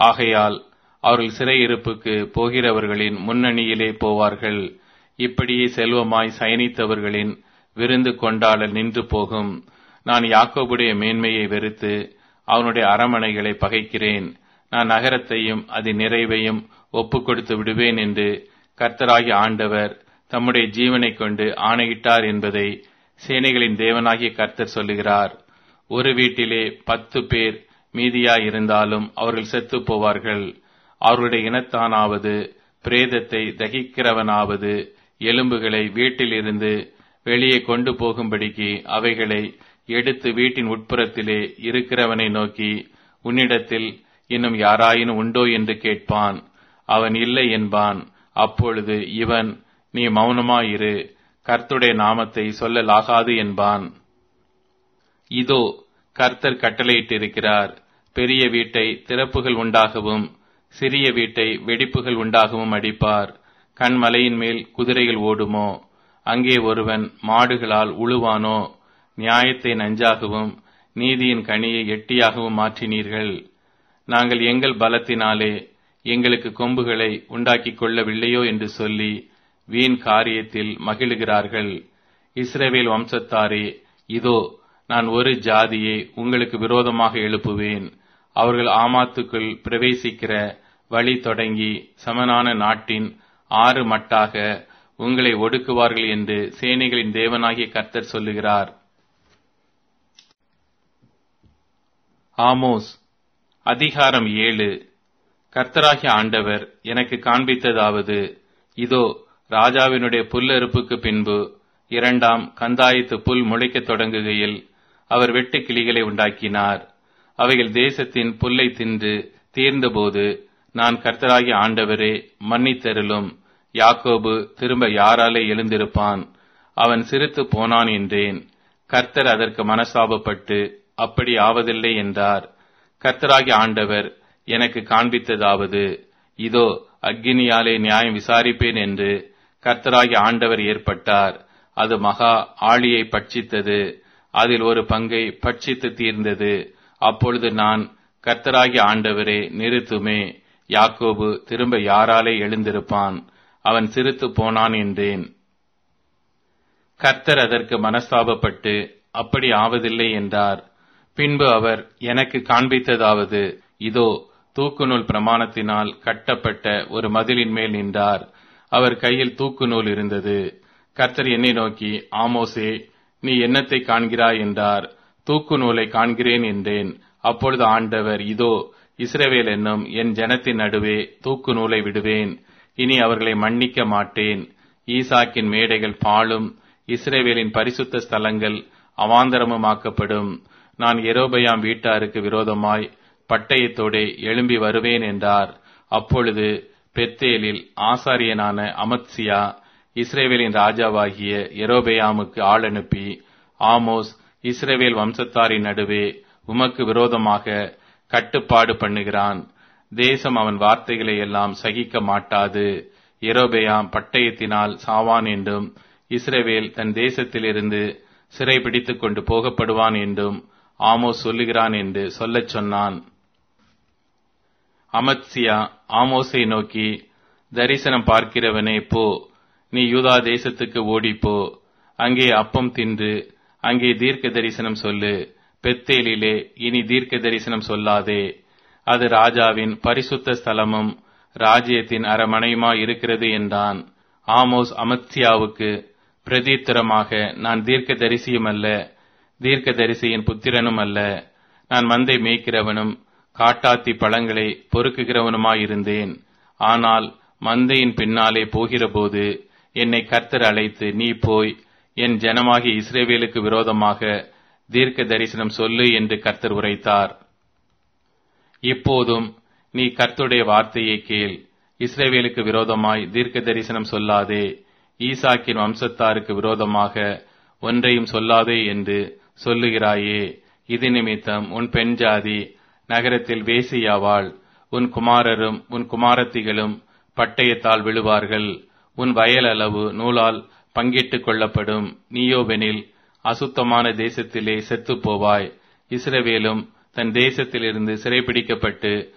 ஆகையால் அவர்கள் சிறையிருப்புக்கு போகிறவர்களின் முன்னணியிலே போவார்கள் இப்படியே செல்வமாய் சயனித்தவர்களின் விருந்து கொண்டாடல் நின்று போகும் நான் யாக்கோபுடைய மேன்மையை வெறுத்து அவனுடைய அரமனைகளை பகைக்கிறேன் நான் நகரத்தையும் அதன் நிறைவையும் ஒப்புக் கொடுத்து விடுவேன் என்று கர்த்தராகிய ஆண்டவர் தம்முடைய ஜீவனைக் கொண்டு ஆணையிட்டார் என்பதை சேனைகளின் தேவனாகிய கர்த்தர் சொல்லுகிறார் ஒரு வீட்டிலே பத்து பேர் மீதியாயிருந்தாலும் அவர்கள் செத்துப் போவார்கள் அவர்களுடைய இனத்தானாவது பிரேதத்தை தகிக்கிறவனாவது எலும்புகளை வீட்டிலிருந்து வெளியே கொண்டு போகும்படிக்கு அவைகளை எடுத்து வீட்டின் உட்புறத்திலே இருக்கிறவனை நோக்கி உன்னிடத்தில் இன்னும் யாராயினும் உண்டோ என்று கேட்பான் அவன் இல்லை என்பான் அப்பொழுது இவன் நீ மௌனமாயிரு கர்த்துடைய நாமத்தை சொல்லலாகாது என்பான் இதோ கர்த்தர் கட்டளையிட்டிருக்கிறார் பெரிய வீட்டை திறப்புகள் உண்டாகவும் சிறிய வீட்டை வெடிப்புகள் உண்டாகவும் அடிப்பார் கண்மலையின் மேல் குதிரைகள் ஓடுமோ அங்கே ஒருவன் மாடுகளால் உழுவானோ நியாயத்தை நஞ்சாகவும் நீதியின் கனியை எட்டியாகவும் மாற்றினீர்கள் நாங்கள் எங்கள் பலத்தினாலே எங்களுக்கு கொம்புகளை உண்டாக்கிக் கொள்ளவில்லையோ என்று சொல்லி வீண் காரியத்தில் மகிழுகிறார்கள் இஸ்ரவேல் வம்சத்தாரே இதோ நான் ஒரு ஜாதியை உங்களுக்கு விரோதமாக எழுப்புவேன் அவர்கள் ஆமாத்துக்குள் பிரவேசிக்கிற வழி தொடங்கி சமனான நாட்டின் ஆறு மட்டாக உங்களை ஒடுக்குவார்கள் என்று சேனைகளின் தேவனாகிய கர்த்தர் சொல்லுகிறார் ஆமோஸ் அதிகாரம் ஏழு கர்த்தராகிய ஆண்டவர் எனக்கு காண்பித்ததாவது இதோ ராஜாவினுடைய புல்லறுப்புக்கு பின்பு இரண்டாம் கந்தாயத்து புல் முளைக்கத் தொடங்குகையில் அவர் வெட்டு கிளிகளை உண்டாக்கினார் அவைகள் தேசத்தின் புல்லை தின்று தீர்ந்தபோது நான் கர்த்தராகிய ஆண்டவரே மன்னித்தருளும் யாக்கோபு திரும்ப யாராலே எழுந்திருப்பான் அவன் சிரித்து போனான் என்றேன் கர்த்தர் அதற்கு மனசாபப்பட்டு அப்படி ஆவதில்லை என்றார் கர்த்தராகிய ஆண்டவர் எனக்கு காண்பித்ததாவது இதோ அக்கினியாலே நியாயம் விசாரிப்பேன் என்று கர்த்தராகிய ஆண்டவர் ஏற்பட்டார் அது மகா ஆழியை பட்சித்தது அதில் ஒரு பங்கை பட்சித்து தீர்ந்தது அப்பொழுது நான் கர்த்தராகிய ஆண்டவரே நிறுத்துமே யாக்கோபு திரும்ப யாராலே எழுந்திருப்பான் அவன் சிரித்து போனான் என்றேன் கர்த்தர் அதற்கு மனஸ்தாபப்பட்டு அப்படி ஆவதில்லை என்றார் பின்பு அவர் எனக்கு காண்பித்ததாவது இதோ தூக்குநூல் பிரமாணத்தினால் கட்டப்பட்ட ஒரு மதிலின் மேல் நின்றார் அவர் கையில் தூக்குநூல் இருந்தது கர்த்தர் என்னை நோக்கி ஆமோசே நீ என்னத்தை காண்கிறாய் என்றார் தூக்கு நூலை காண்கிறேன் என்றேன் அப்பொழுது ஆண்டவர் இதோ இஸ்ரவேல் என்னும் என் ஜனத்தின் நடுவே தூக்கு நூலை விடுவேன் இனி அவர்களை மன்னிக்க மாட்டேன் ஈசாக்கின் மேடைகள் பாழும் இஸ்ரேவேலின் பரிசுத்த ஸ்தலங்கள் அவாந்தரமுமாக்கப்படும் நான் எரோபயாம் வீட்டாருக்கு விரோதமாய் பட்டயத்தோடே எழும்பி வருவேன் என்றார் அப்பொழுது பெத்தேலில் ஆசாரியனான அமத்சியா இஸ்ரேவேலின் ராஜாவாகிய எரோபெயாமுக்கு ஆள் அனுப்பி ஆமோஸ் இஸ்ரேவேல் வம்சத்தாரின் நடுவே உமக்கு விரோதமாக கட்டுப்பாடு பண்ணுகிறான் தேசம் அவன் வார்த்தைகளை எல்லாம் சகிக்க மாட்டாது எரோபெயாம் பட்டயத்தினால் சாவான் என்றும் இஸ்ரேவேல் தன் தேசத்திலிருந்து சிறை பிடித்துக் கொண்டு போகப்படுவான் என்றும் ஆமோஸ் சொல்லுகிறான் என்று சொல்லச் சொன்னான் அமத்சியா ஆமோஸை நோக்கி தரிசனம் பார்க்கிறவனே போ நீ யூதா தேசத்துக்கு ஓடிப்போ அங்கே அப்பம் தின்று அங்கே தீர்க்க தரிசனம் சொல்லு பெத்தேலிலே இனி தீர்க்க தரிசனம் சொல்லாதே அது ராஜாவின் பரிசுத்த ஸ்தலமும் ராஜ்யத்தின் அரமனையுமா இருக்கிறது என்றான் ஆமோஸ் அமத்சியாவுக்கு பிரதித்திரமாக நான் தீர்க்க தரிசியும் அல்ல தீர்க்க தரிசியின் புத்திரனும் அல்ல நான் மந்தை மேய்க்கிறவனும் காட்டாத்தி பழங்களை பொறுக்குகிறவனுமாயிருந்தேன் ஆனால் மந்தையின் பின்னாலே போகிறபோது என்னை கர்த்தர் அழைத்து நீ போய் என் ஜனமாகிய இஸ்ரேவேலுக்கு விரோதமாக தீர்க்க தரிசனம் சொல்லு என்று கர்த்தர் உரைத்தார் இப்போதும் நீ கர்த்துடைய வார்த்தையை கேள் இஸ்ரேவேலுக்கு விரோதமாய் தீர்க்க தரிசனம் சொல்லாதே ஈசாக்கின் வம்சத்தாருக்கு விரோதமாக ஒன்றையும் சொல்லாதே என்று சொல்லுகிறாயே இது நிமித்தம் உன் பெண் ஜாதி நகரத்தில் வேசியாவாள் உன் குமாரரும் உன் குமாரத்திகளும் பட்டயத்தால் விழுவார்கள் உன் வயல் அளவு நூலால் பங்கிட்டுக் கொள்ளப்படும் நீயோவெனில் அசுத்தமான தேசத்திலே செத்துப் போவாய் இஸ்ரவேலும் தன் தேசத்திலிருந்து சிறைபிடிக்கப்பட்டு